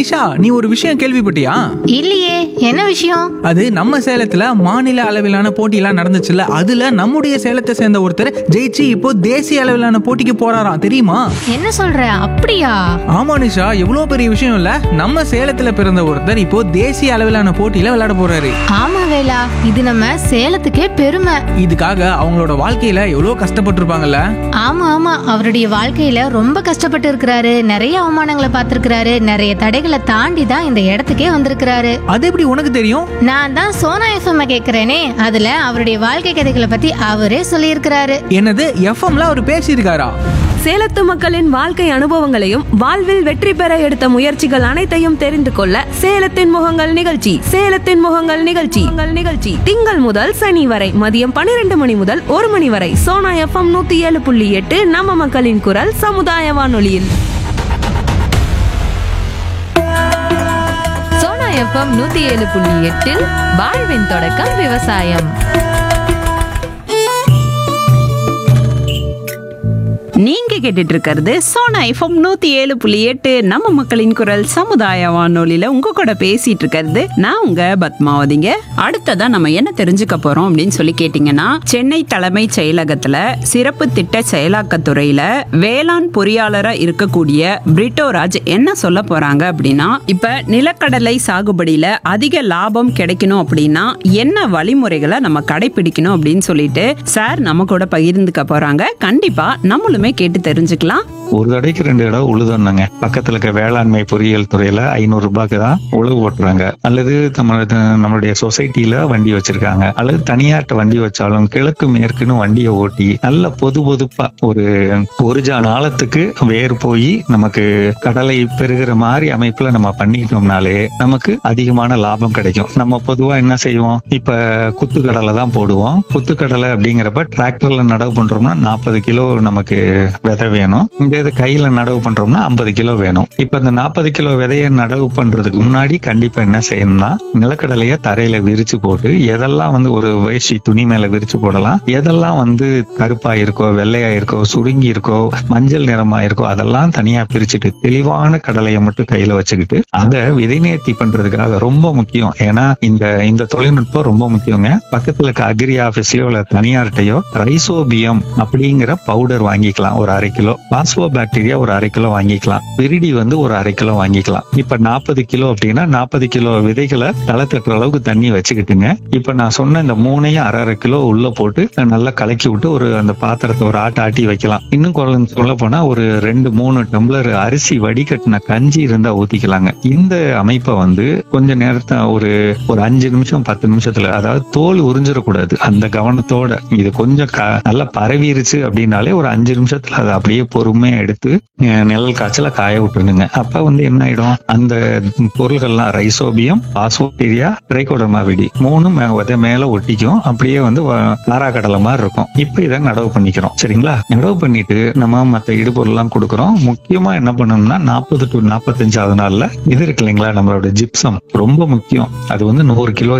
நிஷா நீ ஒரு விஷயம் கேள்விப்பட்டியா இல்லையே என்ன விஷயம் அது நம்ம சேலத்துல மாநில அளவிலான போட்டியெல்லாம் நடந்துச்சுல்ல அதுல நம்முடைய சேலத்தை சேர்ந்த ஒருத்தர் ஜெயிச்சு இப்போ தேசிய அளவிலான போட்டிக்கு போறாராம் தெரியுமா என்ன சொல்ற அப்படியா ஆமா நிஷா எவ்வளவு பெரிய விஷயம் இல்ல நம்ம சேலத்துல பிறந்த ஒருத்தர் இப்போ தேசிய அளவிலான போட்டியில விளையாட போறாரு ஆமா வேலா இது நம்ம சேலத்துக்கே பெருமை இதுக்காக அவங்களோட வாழ்க்கையில எவ்வளவு கஷ்டப்பட்டிருப்பாங்கல்ல ஆமா ஆமா அவருடைய வாழ்க்கையில ரொம்ப கஷ்டப்பட்டு இருக்கிறாரு நிறைய அவமானங்களை பார்த்திருக்கிறாரு நிறைய தடைகளை தாண்டி தான் இந்த இடத்துக்கே வந்திருக்கிறாரு அது எப்படி உனக்கு தெரியும் நான் தான் சோனா எஃப்எம் கேக்குறேனே அதுல அவருடைய வாழ்க்கை கதைகளை பத்தி அவரே சொல்லியிருக்கிறாரு என்னது எஃப்எம்ல அவர் பேசியிருக்காரா சேலத்து மக்களின் வாழ்க்கை அனுபவங்களையும் வாழ்வில் வெற்றி பெற எடுத்த முயற்சிகள் அனைத்தையும் தெரிந்து கொள்ள சேலத்தின் முகங்கள் நிகழ்ச்சி சேலத்தின் முகங்கள் நிகழ்ச்சி உங்கள் நிகழ்ச்சி திங்கள் முதல் சனி வரை மதியம் பன்னிரண்டு மணி முதல் ஒரு மணி வரை சோனா எஃப்எம் நூத்தி ஏழு புள்ளி எட்டு நம்ம மக்களின் குரல் சமுதாய வானொலியில் சோனா எஃப்எம் நூத்தி ஏழு புள்ளி எட்டில் வாழ்வின் தொடக்கம் விவசாயம் நீங்க கேட்டுட்டு இருக்கிறது சோனா எஃப்எம் நூத்தி ஏழு புள்ளி எட்டு நம்ம மக்களின் குரல் சமுதாய வானொலியில உங்க கூட பேசிட்டு இருக்கிறது நான் உங்க பத்மாவதிங்க அடுத்ததா நம்ம என்ன தெரிஞ்சுக்க போறோம் அப்படின்னு சொல்லி கேட்டீங்கன்னா சென்னை தலைமைச் செயலகத்துல சிறப்பு திட்ட செயலாக்கத்துறையில வேளாண் பொறியாளரா இருக்கக்கூடிய பிரிட்டோராஜ் என்ன சொல்ல போறாங்க அப்படின்னா இப்ப நிலக்கடலை சாகுபடியில அதிக லாபம் கிடைக்கணும் அப்படின்னா என்ன வழிமுறைகளை நம்ம கடைபிடிக்கணும் அப்படின்னு சொல்லிட்டு சார் நம்ம கூட பகிர்ந்துக்க போறாங்க கண்டிப்பா நம்மளுமே கேட்டு தெரிஞ்சுக்கலாம் ஒரு தடைக்கு ரெண்டு இடம் உழுதுனாங்க பக்கத்துல இருக்க வேளாண்மை பொறியியல் துறையில ஐநூறு ரூபாய்க்கு தான் உழவு ஓட்டுறாங்க அல்லது நம்ம நம்மளுடைய சொசைட்டில வண்டி வச்சிருக்காங்க அல்லது தனியார்ட்ட வண்டி வச்சாலும் கிழக்கு மேற்குன்னு வண்டியை ஓட்டி நல்ல பொது பொதுப்பா ஒரு ஒரு ஜான் ஆழத்துக்கு வேர் போய் நமக்கு கடலை பெருகிற மாதிரி அமைப்புல நம்ம பண்ணிக்கிட்டோம்னாலே நமக்கு அதிகமான லாபம் கிடைக்கும் நம்ம பொதுவா என்ன செய்வோம் இப்ப குத்து கடலை தான் போடுவோம் குத்து கடலை அப்படிங்கிறப்ப டிராக்டர்ல நடவு பண்றோம்னா நாற்பது கிலோ நமக்கு விதை வேணும் இந்த இது கையில நடவு பண்றோம்னா ஐம்பது கிலோ வேணும் இப்ப இந்த நாற்பது கிலோ விதைய நடவு பண்றதுக்கு முன்னாடி கண்டிப்பா என்ன செய்யணும்னா நிலக்கடலைய தரையில விரிச்சு போட்டு எதெல்லாம் வந்து ஒரு வேஷ்டி துணி மேல விரிச்சு போடலாம் எதெல்லாம் வந்து கருப்பா இருக்கோ வெள்ளையா இருக்கோ சுருங்கி இருக்கோ மஞ்சள் நிறமா இருக்கோ அதெல்லாம் தனியா பிரிச்சுட்டு தெளிவான கடலையை மட்டும் கையில வச்சுக்கிட்டு அதை விதைநேர்த்தி பண்றதுக்காக ரொம்ப முக்கியம் ஏன்னா இந்த இந்த தொழில்நுட்பம் ரொம்ப முக்கியங்க பக்கத்துல இருக்க அக்ரி ஆபீஸ்லயோ இல்ல தனியார்கிட்டயோ ரைசோபியம் அப்படிங்கிற பவுடர் வாங்கிக்கலாம் ஒரு அரை கிலோ பாஸ்போ பாக்டீரியா ஒரு அரை கிலோ வாங்கிக்கலாம் விரிடி வந்து ஒரு அரை கிலோ வாங்கிக்கலாம் இப்ப நாற்பது கிலோ அப்படின்னா நாற்பது கிலோ விதைகளை தலை தட்டுற அளவுக்கு தண்ணி வச்சுக்கிட்டுங்க இப்ப நான் சொன்ன இந்த மூணையும் அரை அரை கிலோ உள்ள போட்டு நல்லா கலக்கி விட்டு ஒரு அந்த பாத்திரத்தை ஒரு ஆட்ட ஆட்டி வைக்கலாம் இன்னும் குறைஞ்சு சொல்ல போனா ஒரு ரெண்டு மூணு டம்ளர் அரிசி வடிகட்டின கஞ்சி இருந்தா ஊத்திக்கலாங்க இந்த அமைப்பை வந்து கொஞ்ச நேரத்தை ஒரு ஒரு அஞ்சு நிமிஷம் பத்து நிமிஷத்துல அதாவது தோல் உறிஞ்சிடக்கூடாது அந்த கவனத்தோட இது கொஞ்சம் க- நல்லா பரவிருச்சு அப்படின்னாலே ஒரு அஞ்சு நிமிஷத்துல அதை அப்படியே பொறுமையா எடுத்து அஹ், நிழல் காய்ச்சல காய விட்டுருங்க அப்ப வந்து என்ன ஆயிடும் அந்த பொருள்கள்லாம் ரைசோபியம் பாஸ்போபீரியா திரைக்கோடர்மா வெடி மூணும் மே- விதை மேல ஒட்டிக்கும் அப்படியே வந்து நாராக்கடலை மாதிரி இருக்கும் இப்ப இதை நடவு பண்ணிக்கிறோம் சரிங்களா நடவு பண்ணிட்டு நம்ம மத்த இடுபொருள் எல்லாம் கொடுக்குறோம் முக்கியமா என்ன பண்ணணும்னா நாற்பது டு நாற்பத்தஞ்சாவது நாள்ல இது இருக்கு இல்லைங்களா நம்மளோட ஜிப்சம் ரொம்ப முக்கியம் அது வந்து நூறு கிலோ